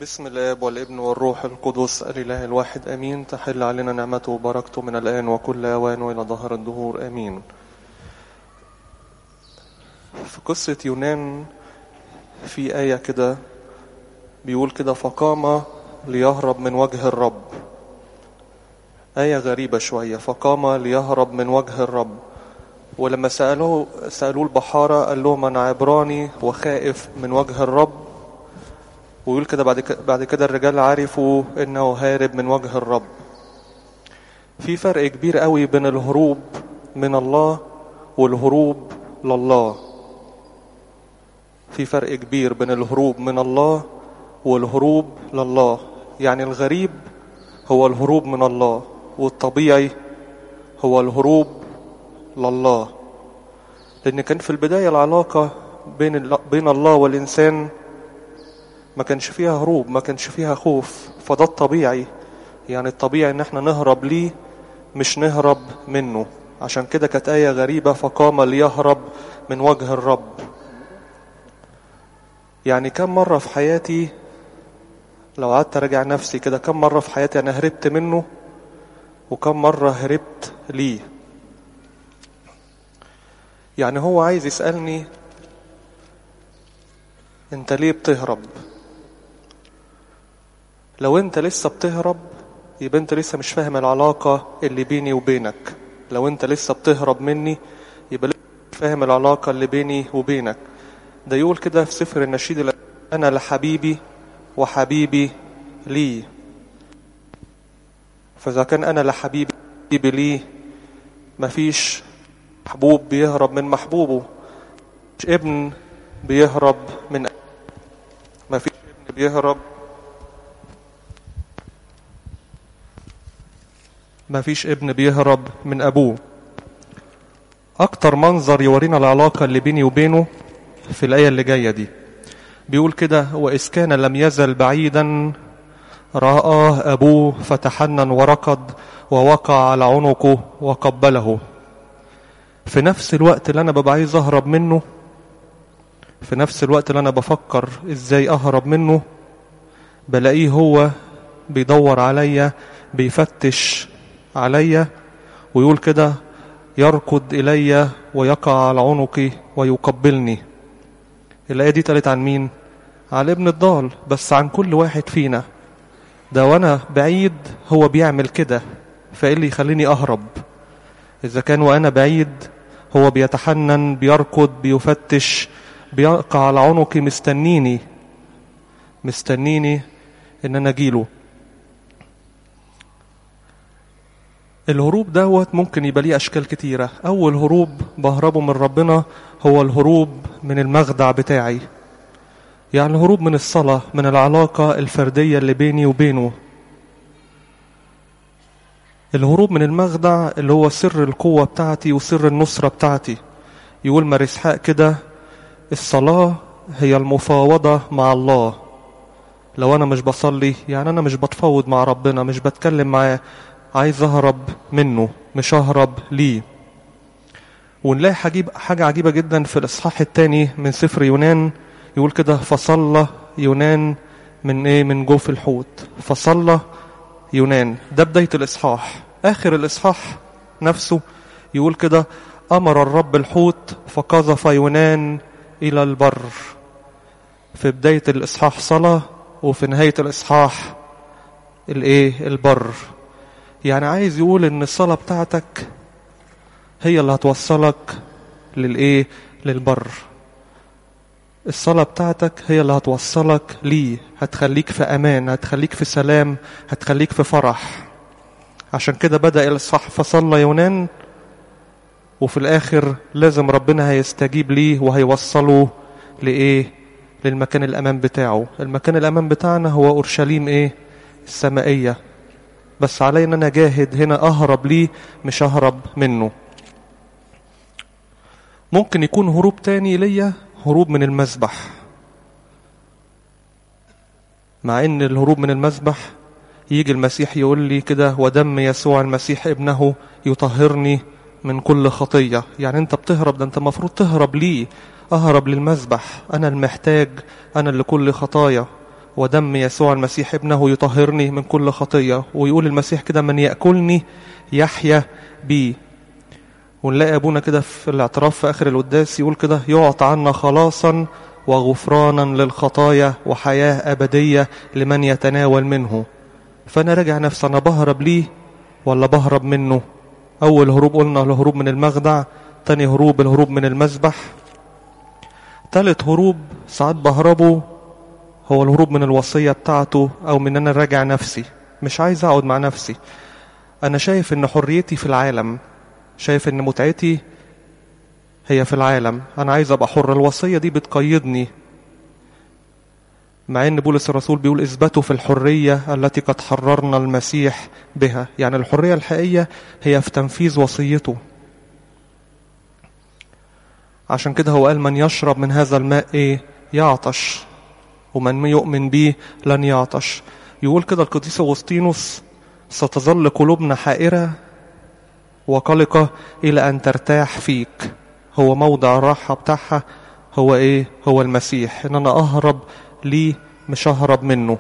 بسم الاب والابن والروح القدس الاله الواحد امين تحل علينا نعمته وبركته من الان وكل اوان والى ظهر الدهور امين في قصة يونان في آية كده بيقول كده فقام ليهرب من وجه الرب آية غريبة شوية فقام ليهرب من وجه الرب ولما سألوه سألوه البحارة قال لهم أنا عبراني وخائف من وجه الرب ويقول كده بعد كده بعد كده الرجال عرفوا انه هارب من وجه الرب في فرق كبير قوي بين الهروب من الله والهروب لله في فرق كبير بين الهروب من الله والهروب لله يعني الغريب هو الهروب من الله والطبيعي هو الهروب لله لان كان في البدايه العلاقه بين بين الله والانسان ما كانش فيها هروب ما كانش فيها خوف فده الطبيعي يعني الطبيعي ان احنا نهرب ليه مش نهرب منه عشان كده كانت آية غريبة فقام ليهرب من وجه الرب يعني كم مرة في حياتي لو قعدت اراجع نفسي كده كم مرة في حياتي انا هربت منه وكم مرة هربت ليه يعني هو عايز يسألني انت ليه بتهرب لو انت لسه بتهرب يبقى انت لسه مش فاهم العلاقة اللي بيني وبينك لو انت لسه بتهرب مني يبقى لسه مش فاهم العلاقة اللي بيني وبينك ده يقول كده في سفر النشيد انا لحبيبي وحبيبي لي فاذا كان انا لحبيبي لي مفيش محبوب بيهرب من محبوبه مش ابن بيهرب من مفيش ابن بيهرب ما فيش ابن بيهرب من أبوه أكتر منظر يورينا العلاقة اللي بيني وبينه في الآية اللي جاية دي بيقول كده وإذ كان لم يزل بعيدا رآه أبوه فتحنن وركض ووقع على عنقه وقبله في نفس الوقت اللي أنا ببقى عايز أهرب منه في نفس الوقت اللي أنا بفكر إزاي أهرب منه بلاقيه هو بيدور عليا بيفتش عليا ويقول كده يركض إلي ويقع على عنقي ويقبلني الآية دي تلت عن مين؟ على ابن الضال بس عن كل واحد فينا ده وأنا بعيد هو بيعمل كده فإيه اللي يخليني أهرب إذا كان وأنا بعيد هو بيتحنن بيركض بيفتش بيقع على عنقي مستنيني مستنيني إن أنا أجيله الهروب دوت ممكن يبقى ليه أشكال كتيرة أول هروب بهربه من ربنا هو الهروب من المخدع بتاعي يعني الهروب من الصلاة من العلاقة الفردية اللي بيني وبينه الهروب من المخدع اللي هو سر القوة بتاعتي وسر النصرة بتاعتي يقول مريسحاق كده الصلاة هي المفاوضة مع الله لو أنا مش بصلي يعني أنا مش بتفاوض مع ربنا مش بتكلم معاه عايز اهرب منه مش اهرب ليه ونلاقي حاجيب حاجة عجيبة جدا في الإصحاح الثاني من سفر يونان يقول كده فصلى يونان من إيه من جوف الحوت فصلى يونان ده بداية الإصحاح آخر الإصحاح نفسه يقول كده أمر الرب الحوت فقذف يونان إلى البر في بداية الإصحاح صلاة وفي نهاية الإصحاح الإيه البر يعني عايز يقول ان الصلاة بتاعتك هي اللي هتوصلك للايه للبر الصلاة بتاعتك هي اللي هتوصلك ليه هتخليك في امان هتخليك في سلام هتخليك في فرح عشان كده بدأ الصح فصلى يونان وفي الاخر لازم ربنا هيستجيب ليه وهيوصله لايه للمكان الامان بتاعه المكان الامان بتاعنا هو اورشليم ايه السمائيه بس علي ان انا جاهد هنا اهرب ليه مش اهرب منه ممكن يكون هروب تاني ليا هروب من المذبح مع ان الهروب من المذبح يجي المسيح يقول لي كده ودم يسوع المسيح ابنه يطهرني من كل خطية يعني انت بتهرب ده انت المفروض تهرب ليه اهرب للمذبح انا المحتاج انا اللي كل خطايا ودم يسوع المسيح ابنه يطهرني من كل خطية ويقول المسيح كده من يأكلني يحيا بي ونلاقي أبونا كده في الاعتراف في آخر القداس يقول كده يعطى عنا خلاصا وغفرانا للخطايا وحياة أبدية لمن يتناول منه فأنا راجع نفسي أنا بهرب ليه ولا بهرب منه أول هروب قلنا الهروب من المخدع تاني هروب الهروب من المذبح تالت هروب ساعات بهربه هو الهروب من الوصية بتاعته أو من أنا راجع نفسي مش عايز أقعد مع نفسي أنا شايف إن حريتي في العالم شايف إن متعتي هي في العالم أنا عايز أبقى حر الوصية دي بتقيدني مع ان بولس الرسول بيقول اثبتوا في الحريه التي قد حررنا المسيح بها يعني الحريه الحقيقيه هي في تنفيذ وصيته عشان كده هو قال من يشرب من هذا الماء ايه يعطش ومن يؤمن به لن يعطش يقول كده القديس اغسطينوس ستظل قلوبنا حائره وقلقه الى ان ترتاح فيك هو موضع الراحه بتاعها هو ايه هو المسيح ان انا اهرب ليه مش ههرب منه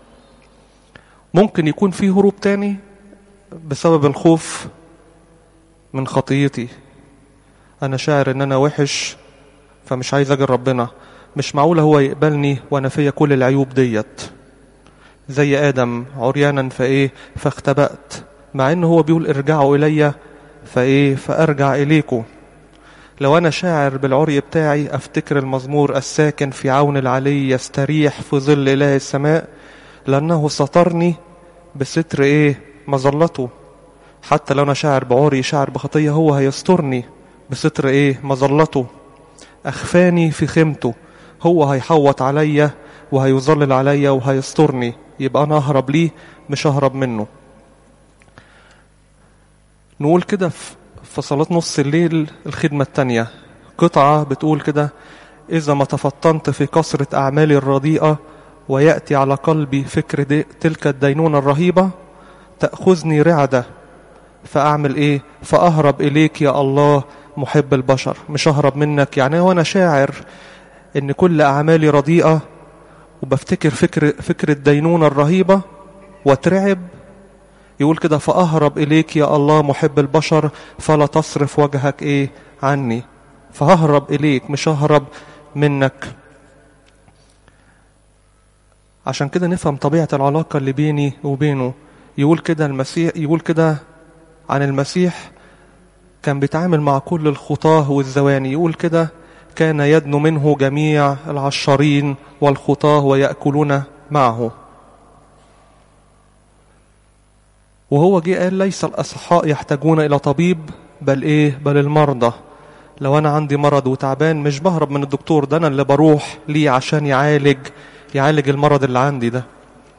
ممكن يكون في هروب تاني بسبب الخوف من خطيتي انا شاعر ان انا وحش فمش عايز اجي ربنا مش معقول هو يقبلني وانا فيا كل العيوب ديت زي ادم عريانا فايه فاختبأت مع ان هو بيقول ارجعوا الي فايه فارجع اليكم لو أنا شاعر بالعري بتاعي أفتكر المزمور الساكن في عون العلي يستريح في ظل إله السماء لأنه سترني بستر إيه مظلته حتى لو أنا شاعر بعري شاعر بخطية هو هيسترني بستر إيه مظلته أخفاني في خيمته هو هيحوط عليا وهيظلل عليا وهيسترني يبقى أنا أهرب ليه مش أهرب منه نقول كده في في صلاة نص الليل الخدمة التانية قطعة بتقول كده إذا ما تفطنت في كثرة أعمالي الرديئة ويأتي على قلبي فكر دي تلك الدينونة الرهيبة تأخذني رعدة فأعمل إيه فأهرب إليك يا الله محب البشر مش أهرب منك يعني وأنا شاعر إن كل أعمالي رديئة وبفتكر فكر فكر الدينونة الرهيبة واترعب يقول كده فأهرب إليك يا الله محب البشر فلا تصرف وجهك إيه عني فههرب إليك مش ههرب منك عشان كده نفهم طبيعة العلاقة اللي بيني وبينه يقول كده المسيح يقول كده عن المسيح كان بيتعامل مع كل الخطاه والزواني يقول كده كان يدنو منه جميع العشارين والخطاه ويأكلون معه وهو جه قال ليس الأصحاء يحتاجون إلى طبيب بل إيه بل المرضى لو أنا عندي مرض وتعبان مش بهرب من الدكتور ده أنا اللي بروح ليه عشان يعالج يعالج المرض اللي عندي ده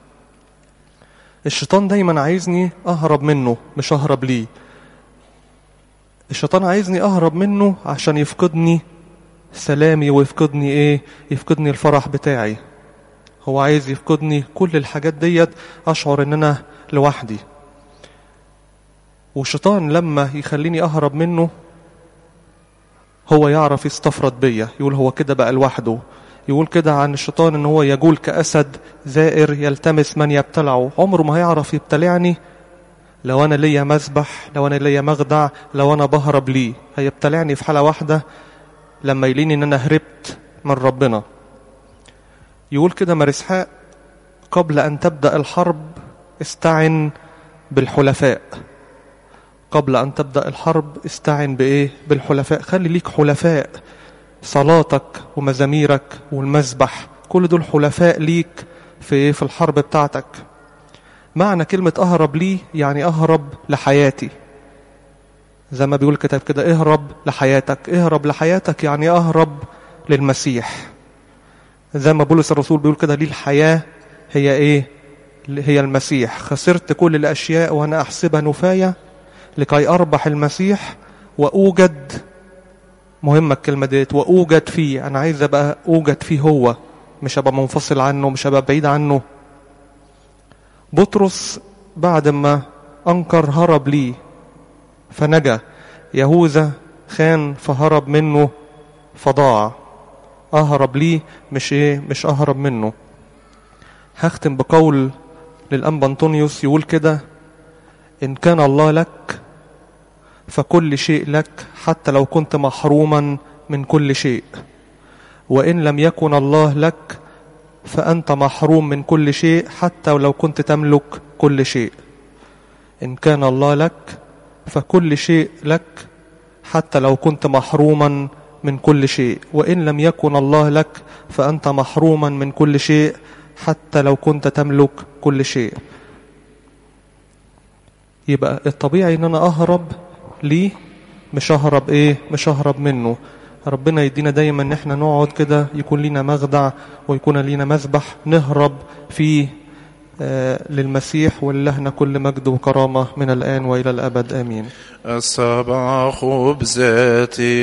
الشيطان دايما عايزني أهرب منه مش أهرب ليه الشيطان عايزني أهرب منه عشان يفقدني سلامي ويفقدني إيه يفقدني الفرح بتاعي هو عايز يفقدني كل الحاجات ديت أشعر إن أنا لوحدي والشيطان لما يخليني أهرب منه هو يعرف يستفرد بيا يقول هو كده بقى لوحده يقول كده عن الشيطان ان هو يجول كأسد زائر يلتمس من يبتلعه عمره ما هيعرف يبتلعني لو انا ليا مذبح لو انا ليا مخدع لو انا بهرب ليه هيبتلعني في حالة واحدة لما يليني ان انا هربت من ربنا يقول كده مرسحاء قبل ان تبدأ الحرب استعن بالحلفاء قبل أن تبدأ الحرب استعن بإيه؟ بالحلفاء خلي ليك حلفاء صلاتك ومزاميرك والمذبح كل دول حلفاء ليك في في الحرب بتاعتك معنى كلمة أهرب لي يعني أهرب لحياتي زي ما بيقول الكتاب كده اهرب لحياتك اهرب لحياتك يعني أهرب للمسيح زي ما بولس الرسول بيقول كده لي الحياة هي إيه هي المسيح خسرت كل الأشياء وأنا أحسبها نفاية لكي أربح المسيح وأوجد مهمة الكلمة ديت وأوجد فيه أنا عايز أبقى أوجد فيه هو مش أبقى منفصل عنه مش أبقى بعيد عنه بطرس بعد ما أنكر هرب ليه فنجا يهوذا خان فهرب منه فضاع أهرب ليه مش إيه مش أهرب منه هختم بقول للأنبا أنطونيوس يقول كده إن كان الله لك فكل شيء لك حتى لو كنت محروما من كل شيء وإن لم يكن الله لك فأنت محروم من كل شيء حتى ولو كنت تملك كل شيء إن كان الله لك فكل شيء لك حتى لو كنت محروما من كل شيء وإن لم يكن الله لك فأنت محروما من كل شيء حتى لو كنت تملك كل شيء يبقى الطبيعي ان انا اهرب ليه مش اهرب ايه مش اهرب منه ربنا يدينا دايما ان احنا نقعد كده يكون لينا مخدع ويكون لينا مذبح نهرب فيه آه للمسيح ولهنا كل مجد وكرامة من الآن وإلى الأبد آمين السبع خبزات